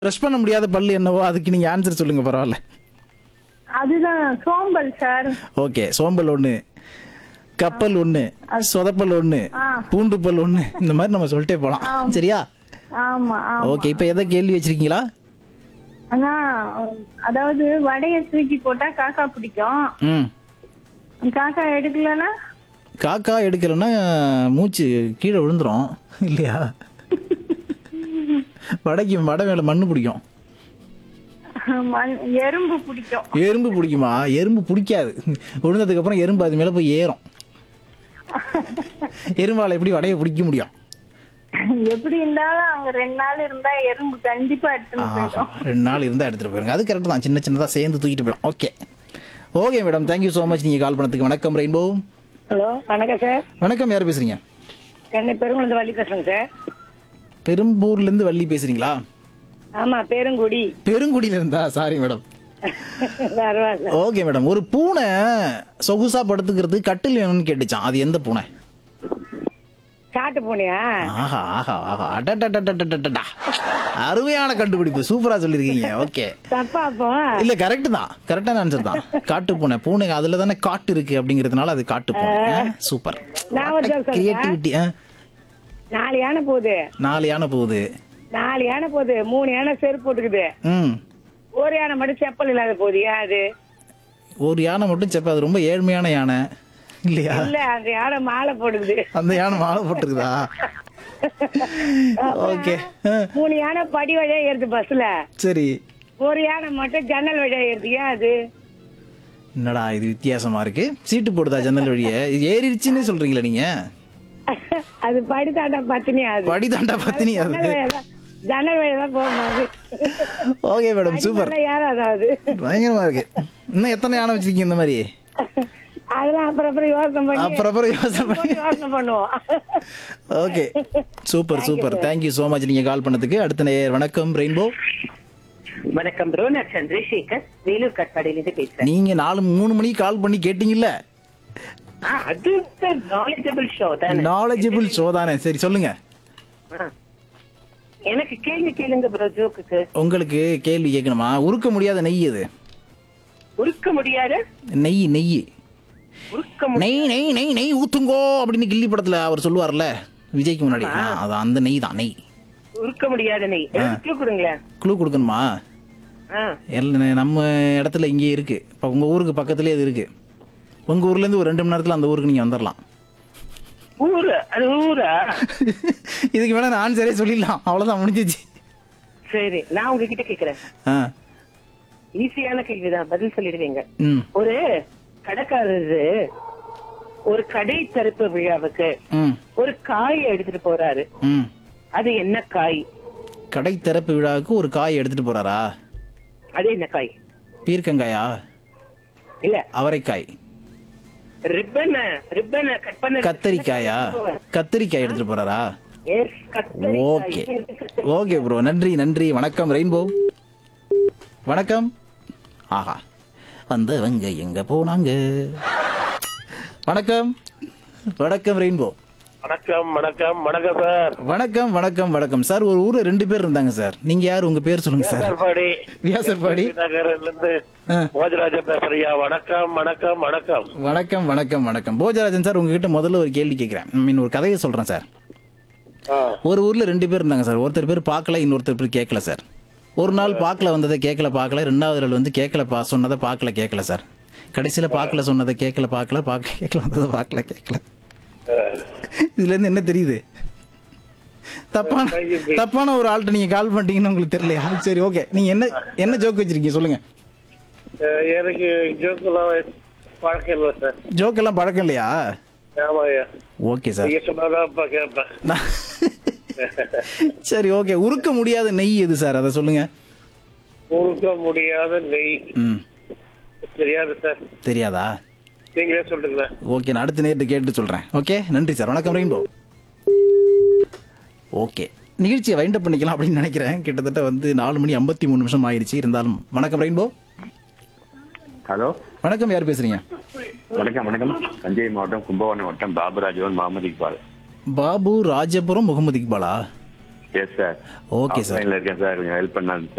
Brush பண்ண முடியாத பல்லு என்னவோ அதுக்கு நீங்க ஆன்சர் சொல்லுங்க பரவாயில்ல அதுதான் சோம்பல் சார் ஓகே சோம்பல் ஒண்ணு கப்பல் ஒண்ணு சொதப்பல் ஒண்ணு பூண்டு பல் ஒண்ணு இந்த மாதிரி நம்ம சொல்லிட்டே போலாம் சரியா ஆமா ஆமா ஓகே இப்போ எதை கேள்வி வச்சிருக்கீங்களா ஆனா அதாவது வடைய தூக்கி போட்டா காக்கா பிடிக்கும் ம் காக்கா எடுக்கலன்னா காக்கா எடுக்கலைன்னா மூச்சு கீழே விழுந்துரும் இல்லையா வடைக்கு வடை மேல மண்ணு பிடிக்கும் மண்- எறும்பு பிடிக்கும் எறும்பு பிடிக்குமா எறும்பு பிடிக்காது விழுந்ததுக்கு அப்புறம் எறும்பு அது மேல போய் ஏறும் எறும்பால எப்படி வடையை பிடிக்க முடியும் எப்படி இருந்தாலும் அங்க ரெண்டு நாள் இருந்தா எறும்பு கண்டிப்பா எடுத்துன்னு ஆஹா, போயிடும் ரெண்டு நாள் இருந்தா எடுத்துட்டு போயிருங்க அது கரெக்ட் தான் சின்ன சின்னதா சேர்ந்து தூக்கிட்டு போயிடும் okay okay madam thank you so much நீங்க கால் பண்ணதுக்கு வணக்கம் ரெயின்போ ஹலோ வணக்கம் சார் வணக்கம் யார் பேசுறீங்க சென்னை பெருங்குளந்து வள்ளி பேசுறேங்க சார் பெரும்பூர்ல இருந்து வள்ளி பேசுறீங்களா ஆமா பெருங்குடி பெருங்குடியில இருந்தா சாரி மேடம் பரவாயில்ல ஓகே மேடம் ஒரு பூனை சொகுசா படுத்துக்கிறது கட்டில் வேணும்னு கேட்டுச்சான் அது எந்த பூனை காட்டு பூனையா ஆஹா ஆஹா ஆஹா அடடடடடடடடா. அருமையான கண்டுபிடிப்பு சூப்பரா சொல்லிருக்கீங்க ஓகே தப்பா அப்போ இல்ல கரெக்ட் தான் கரெக்டான ஆன்சர் தான் காட்டு பூனை பூனை அதுல தானே காட்டு இருக்கு அப்படிங்கறதுனால அது காட்டு பூனை சூப்பர் நான் ஒரு joke சொல்றேன். கிரியேட்டிவிட்டி நாலு யானை போகுது நாலு யானை போகுது நாலு யானை போகுது மூணு யானை செருப்பு போட்டுக்குது ம் ஒரு யானை மட்டும் செப்பல் இல்லாத போகுது ஏன் அது ஒரு யானை மட்டும் செப்ப அது ரொம்ப ஏழ்மையான யானை இல்லையா இல்ல அந்த யானை மாலை போடுது அந்த யானை மாலை போட்டிருக்குதா ஓகே மூணு யானை படி வழியா ஏறுது பஸ்ல சரி ஒரு யானை மட்டும் ஜன்னல் வழியா ஏறுது ஏன் அது என்னடா இது வித்தியாசமா இருக்கு சீட்டு போடுதா ஜன்னல் வழியே இது ஏறிடுச்சுன்னு சொல்றீங்களா நீங்க அது படி தாண்டா பத்தினி அது படி தாண்டா பத்தினி அது ஜன்னல் வழியா தான் ஜன்னல் வழியா தான் போகும்போது ஓகே மேடம் சூப்பர் யாராவது அது பயங்கரமா இருக்கு இன்னும் எத்தனை யானை வச்சிருக்கீங்க இந்த மாதிரி அதெல்லாம் அப்புறம் அப்புறம் யோசனை பண்ணி அப்புறம் அப்புறம் யோசனை பண்ணி யோசனை பண்ணுவோம் okay super super thank you so much நீங்க கால் பண்ணதுக்கு அடுத்த நேயர் வணக்கம் ரெயின்போ வணக்கம் ப்ரோ நான் சந்திரசேகர் வேலூர் கட்பாடியிலிருந்து பேசுறேன் நீங்க நாலு மூணு மணிக்கு கால் பண்ணி கேட்டீங்கல்ல ஆ, அது நாலேஜபிள் ஷோ தானே நாலேஜபிள் ஷோ தானே சரி சொல்லுங்க ஆ. எனக்கு கேள்வி கேளுங்க ப்ரோ ஜோக்குக்கு உங்களுக்கு கேள்வி கேட்கணுமா உருக்க முடியாத நெய் அது உருக்க முடியாத நெய் நெய் உருக்க மு- நெய் நெய் நெய் நெய் ஊத்துங்கோ அப்படின்னு கில்லி படத்துல அவர் சொல்லுவார்ல விஜய்க்கு முன்னாடி ஆ, அது அந்த நெய் தான் நெய் உருக்க முடியாத நெய் எனக்கு கொடுங்களேன் குழு கொடுக்கணுமா ஆ. எல்லாம் நம்ம இடத்துல இங்கே இருக்கு இப்போ உங்க ஊருக்கு பக்கத்துலேயே அது இருக்கு உங்க ஊர்ல இருந்து ஒரு ரெண்டு மணி நேரத்துல அந்த ஊருக்கு நீங்க வந்துடலாம் ஊரு அது ஊரா இதுக்கு வேணா நான் ஆன்சரே சொல்லிடலாம் அவ்வளவுதான் முடிஞ்சிச்சு சரி நான் உங்ககிட்ட கேக்குறேன் ஆ ஈஸியான கேள்விதான் பதில் சொல்லிடுவீங்க ம் ஒரு கடைக்காரரு ஒரு கடை திறப்பு விழாவுக்கு ம் ஒரு காய் எடுத்துட்டு போறாரு ம் அது என்ன காய் கடை திறப்பு விழாவுக்கு ஒரு காய் எடுத்துட்டு போறாரா அது என்ன காய் பீர்க்கங்காயா இல்ல அவரைக்காய் ரிப்பன் ரிப்பன் கட் பண்ண கத்தரிக்காயா கத்தரிக்காய் எடுத்துட்டு போறாரா எஸ் கத்தரிக்காய் ஓகே ஓகே ப்ரோ நன்றி நன்றி வணக்கம் ரெயின்போ வணக்கம் ஆஹா வந்தவங்க எங்க போனாங்க வணக்கம் வணக்கம் ரெயின்போ வணக்கம் வணக்கம் வணக்கம் சார் வணக்கம் வணக்கம் வணக்கம் சார் ஒரு ஊர்ல ரெண்டு பேர் இருந்தாங்க சார் நீங்க யார் உங்க பேர் சொல்லுங்க சார் சார்பாடி வியாசர்பாடி நகர்ல இருந்து ஆ. மோஜராஜன் பேசுறியா வணக்கம் வணக்கம் வணக்கம் வணக்கம் வணக்கம் வணக்கம் போஜராஜன் சார் உங்ககிட்ட முதல்ல ஒரு கேள்வி கேட்கிறேன் ஐ மீன் ஒரு கதையை சொல்றேன் சார் ஆ, ஒரு ஊர்ல ரெண்டு பேர் இருந்தாங்க சார் ஒருத்தர் பேர் பார்க்கல இன்னொருத்தர் பேர் கேட்கல சார் ஒரு நாள் பார்க்கல வந்ததை கேட்கல பார்க்கல ரெண்டாவது நாள் வந்து கேட்கல பா சொன்னதை பார்க்கல கேட்கல சார் கடைசியில பார்க்கல சொன்னதை கேட்கல பார்க்கல பார்க்க கேட்கல வந்ததை பார்க்கல கேட்கல இதுல இருந்து என்ன தெரியுது தப்பான தப்பான ஒரு ஆள்கிட்ட நீங்க கால் பண்ணிட்டீங்கன்னு உங்களுக்கு தெரியலையா சரி ஓகே நீங்க என்ன என்ன ஜோக் வச்சிருக்கீங்க சொல்லுங்க அஹ், எனக்கு ஜோக்கெல்லாம் பழக்கம் இல்லை சார் ஜோக் எல்லாம் பழக்கம் இல்லையா ஆமாய்யா ஓகே சார் நீங்க சொன்னாதான் இப்ப கேட்பேன் நான்- சரி ஓகே உருக்க முடியாத நெய் எது சார் அதை சொல்லுங்க உருக்க முடியாத நெய் ம் தெரியாது சார் தெரியாதா நீங்களே சொல்லுங்களேன் ஓகே நான் அடுத்த நேரத்தை கேட்டு சொல்றேன் ஓகே நன்றி சார் வணக்கம் ரெயின்போ ஓகே நிகழ்ச்சியை வைண்டப் பண்ணிக்கலாம் அப்படின்னு நினைக்கிறேன் கிட்டத்தட்ட வந்து நாலு மணி ஐம்பத்தி மூணு நிமிஷம் ஆயிடுச்சு இருந்தாலும் வணக்கம் ரெயின்போ ஹலோ வணக்கம் யார் பேசுறீங்க வணக்கம் வணக்கம் தஞ்சை மாவட்டம் கும்பகோணம் மாவட்டம் பாபுராஜவன் முகமது இக்பால் பாபு ராஜபுரம் முகமது இக்பாலா எஸ் சார் ஓகே சார் இருக்கேன் சார் கொஞ்சம் ஹெல்ப் பண்ணாங்க